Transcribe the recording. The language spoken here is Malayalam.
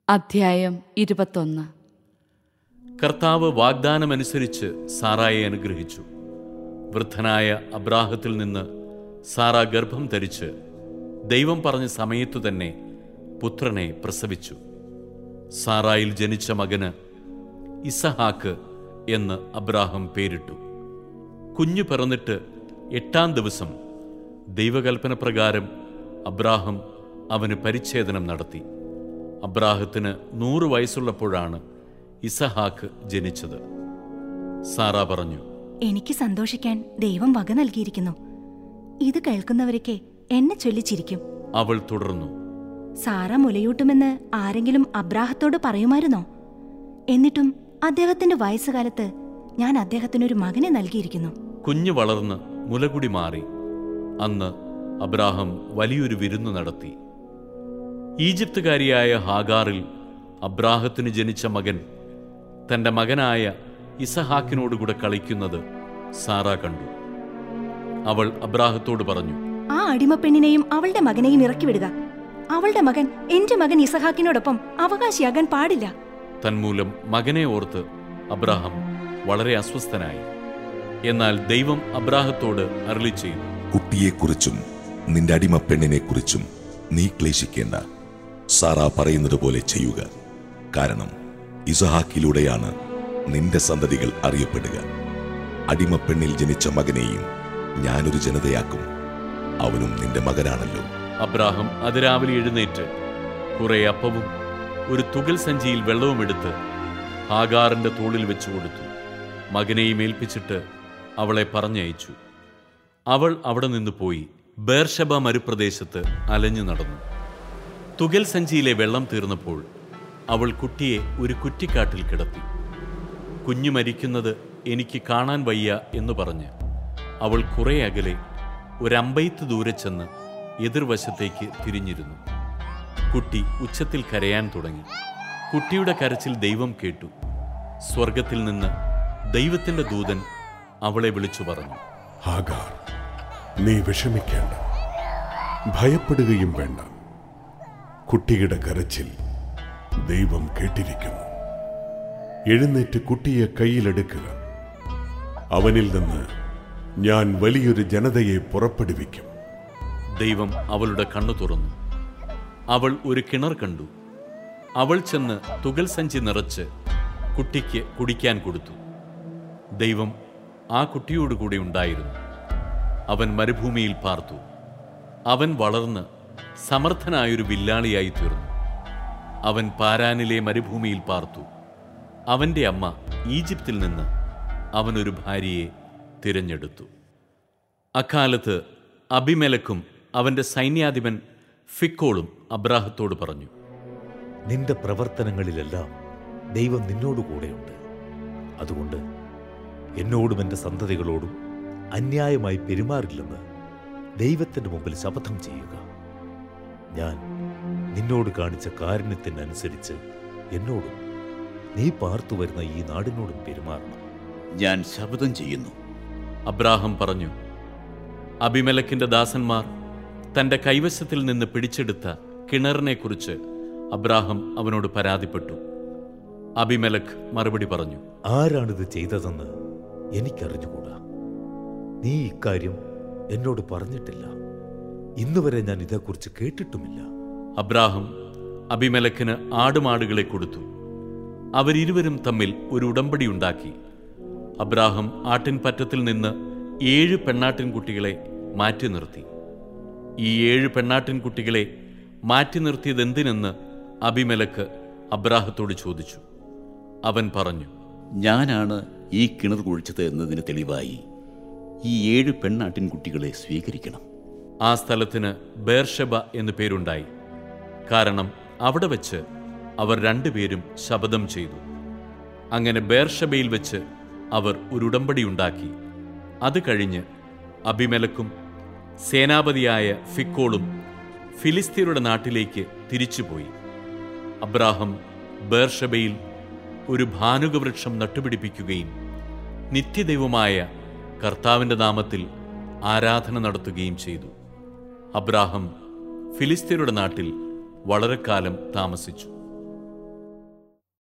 അധ്യായം ഇരുപത്തൊന്ന് കർത്താവ് വാഗ്ദാനമനുസരിച്ച് സാറായെ അനുഗ്രഹിച്ചു വൃദ്ധനായ അബ്രാഹത്തിൽ നിന്ന് സാറ ഗർഭം ധരിച്ച് ദൈവം പറഞ്ഞ സമയത്തു തന്നെ പുത്രനെ പ്രസവിച്ചു സാറായിൽ ജനിച്ച മകന് ഇസഹാക്ക് എന്ന് അബ്രാഹം പേരിട്ടു കുഞ്ഞു പിറന്നിട്ട് എട്ടാം ദിവസം ദൈവകൽപ്പന പ്രകാരം അബ്രാഹം അവന് പരിച്ഛേദനം നടത്തി അബ്രാഹത്തിന് നൂറ് വയസ്സുള്ളപ്പോഴാണ് ഇസഹാക്ക് ജനിച്ചത് സാറ പറഞ്ഞു എനിക്ക് സന്തോഷിക്കാൻ ദൈവം വക നൽകിയിരിക്കുന്നു ഇത് കേൾക്കുന്നവരൊക്കെ എന്നെ ചൊല്ലിച്ചിരിക്കും അവൾ തുടർന്നു സാറ മുലയൂട്ടുമെന്ന് ആരെങ്കിലും അബ്രാഹത്തോട് പറയുമായിരുന്നോ എന്നിട്ടും അദ്ദേഹത്തിന്റെ വയസ്സുകാലത്ത് ഞാൻ അദ്ദേഹത്തിനൊരു മകനെ നൽകിയിരിക്കുന്നു കുഞ്ഞു വളർന്ന് മുലകുടി മാറി അന്ന് അബ്രാഹം വലിയൊരു വിരുന്നു നടത്തി ഈജിപ്തുകാരിയായ ഹാഗാറിൽ അബ്രാഹത്തിന് ജനിച്ച മകൻ തന്റെ മകനായ ഇസഹാക്കിനോടുകൂടെ കളിക്കുന്നത് സാറ കണ്ടു അവൾ അബ്രാഹത്തോട് പറഞ്ഞു ആ അടിമപ്പെണ്ണിനെയും അവളുടെ മകനെയും ഇറക്കി വിടുക അവളുടെ മകൻ എന്റെ മകൻ ഇസഹാക്കിനോടൊപ്പം അവകാശിയാകാൻ പാടില്ല തന്മൂലം മകനെ ഓർത്ത് അബ്രാഹം വളരെ അസ്വസ്ഥനായി എന്നാൽ ദൈവം അബ്രാഹത്തോട് അരളി ചെയ്തു കുട്ടിയെക്കുറിച്ചും നിന്റെ അടിമ പെണ്ണിനെക്കുറിച്ചും നീ ക്ലേശിക്കേണ്ട സാറ പറയുന്നത് പോലെ ചെയ്യുക കാരണം ഇസഹാക്കിലൂടെയാണ് നിന്റെ സന്തതികൾ അറിയപ്പെടുക അടിമ പെണ്ണിൽ ജനിച്ച മകനെയും ഞാനൊരു ജനതയാക്കും അവനും നിന്റെ മകനാണല്ലോ അബ്രാഹം അതിരാവിലെ എഴുന്നേറ്റ് കുറെ അപ്പവും ഒരു തുകൽ സഞ്ചിയിൽ വെള്ളവും എടുത്ത് ഹാഗാറിന്റെ തോളിൽ വെച്ചു കൊടുത്തു മകനെയും ഏൽപ്പിച്ചിട്ട് അവളെ പറഞ്ഞയച്ചു അവൾ അവിടെ നിന്ന് പോയി ബേർഷബ മരുപ്രദേശത്ത് അലഞ്ഞു നടന്നു തുകൽ സഞ്ചിയിലെ വെള്ളം തീർന്നപ്പോൾ അവൾ കുട്ടിയെ ഒരു കുറ്റിക്കാട്ടിൽ കിടത്തി കുഞ്ഞു മരിക്കുന്നത് എനിക്ക് കാണാൻ വയ്യ എന്ന് പറഞ്ഞ് അവൾ കുറെ അകലെ ഒരമ്പയത്ത് ദൂരെ ചെന്ന് എതിർവശത്തേക്ക് തിരിഞ്ഞിരുന്നു കുട്ടി ഉച്ചത്തിൽ കരയാൻ തുടങ്ങി കുട്ടിയുടെ കരച്ചിൽ ദൈവം കേട്ടു സ്വർഗത്തിൽ നിന്ന് ദൈവത്തിന്റെ ദൂതൻ അവളെ വിളിച്ചു പറഞ്ഞു ഹാഗാർ നീ വിഷമിക്കേണ്ട ഭയപ്പെടുകയും വേണ്ട കുട്ടിയുടെ കരച്ചിൽ ദൈവം കേട്ടിരിക്കുന്നു എഴുന്നേറ്റ് കുട്ടിയെ കയ്യിലെടുക്കുക അവനിൽ നിന്ന് ഞാൻ വലിയൊരു ജനതയെ പുറപ്പെടുവിക്കും ദൈവം അവളുടെ കണ്ണു തുറന്നു അവൾ ഒരു കിണർ കണ്ടു അവൾ ചെന്ന് തുകൽ സഞ്ചി നിറച്ച് കുട്ടിക്ക് കുടിക്കാൻ കൊടുത്തു ദൈവം ആ കുട്ടിയോടുകൂടി ഉണ്ടായിരുന്നു അവൻ മരുഭൂമിയിൽ പാർത്തു അവൻ വളർന്ന് സമർത്ഥനായൊരു വില്ലാളിയായി തീർന്നു അവൻ പാരാനിലെ മരുഭൂമിയിൽ പാർത്തു അവന്റെ അമ്മ ഈജിപ്തിൽ നിന്ന് അവനൊരു ഭാര്യയെ തിരഞ്ഞെടുത്തു അക്കാലത്ത് അബിമെലക്കും അവന്റെ സൈന്യാധിപൻ ഫിക്കോളും അബ്രാഹത്തോട് പറഞ്ഞു നിന്റെ പ്രവർത്തനങ്ങളിലെല്ലാം ദൈവം നിന്നോടുകൂടെയുണ്ട് അതുകൊണ്ട് എന്നോടും എൻ്റെ സന്തതികളോടും അന്യായമായി പെരുമാറില്ലെന്ന് ദൈവത്തിൻ്റെ മുമ്പിൽ ശപഥം ചെയ്യുക ഞാൻ നിന്നോട് കാണിച്ച കാരുണ്യത്തിനനുസരിച്ച് എന്നോടും നീ പാർത്തു വരുന്ന ഈ നാടിനോടും പെരുമാറണം ഞാൻ ശപഥം ചെയ്യുന്നു അബ്രാഹം പറഞ്ഞു അബിമെലക്കിന്റെ ദാസന്മാർ തന്റെ കൈവശത്തിൽ നിന്ന് പിടിച്ചെടുത്ത കിണറിനെക്കുറിച്ച് അബ്രാഹം അവനോട് പരാതിപ്പെട്ടു അബിമെലക്ക് മറുപടി പറഞ്ഞു ആരാണിത് ചെയ്തതെന്ന് എനിക്കറിഞ്ഞുകൂടാ നീ ഇക്കാര്യം എന്നോട് പറഞ്ഞിട്ടില്ല ഇന്നുവരെ ഞാൻ ഇതേക്കുറിച്ച് കേട്ടിട്ടുമില്ല അബ്രാഹം അബിമെലക്കിന് ആടുമാടുകളെ കൊടുത്തു അവരിരുവരും തമ്മിൽ ഒരു ഉടമ്പടി ഉണ്ടാക്കി അബ്രാഹം ആട്ടിൻപറ്റത്തിൽ നിന്ന് ഏഴ് പെണ്ണാട്ടിൻകുട്ടികളെ മാറ്റി നിർത്തി ഈ ഏഴ് പെണ്ണാട്ടിൻകുട്ടികളെ മാറ്റി നിർത്തിയതെന്തിനെന്ന് അബിമെലക്ക് അബ്രാഹത്തോട് ചോദിച്ചു അവൻ പറഞ്ഞു ഞാനാണ് ഈ കിണർ കുഴിച്ചത് എന്നതിന് തെളിവായി ഈ ഏഴ് പെണ്ണാട്ടിൻകുട്ടികളെ സ്വീകരിക്കണം ആ സ്ഥലത്തിന് ബേർഷബ എന്നു പേരുണ്ടായി കാരണം അവിടെ വെച്ച് അവർ രണ്ടുപേരും ശപഥം ചെയ്തു അങ്ങനെ ബേർഷബയിൽ വെച്ച് അവർ ഒരു ഉടമ്പടി ഉണ്ടാക്കി അത് കഴിഞ്ഞ് അബിമെലക്കും സേനാപതിയായ ഫിക്കോളും ഫിലിസ്തീനയുടെ നാട്ടിലേക്ക് തിരിച്ചുപോയി അബ്രാഹം ബേർഷബയിൽ ഒരു ഭാനുകവൃക്ഷം നട്ടുപിടിപ്പിക്കുകയും നിത്യദൈവമായ കർത്താവിന്റെ നാമത്തിൽ ആരാധന നടത്തുകയും ചെയ്തു അബ്രാഹം ഫിലിസ്തീനയുടെ നാട്ടിൽ വളരെ കാലം താമസിച്ചു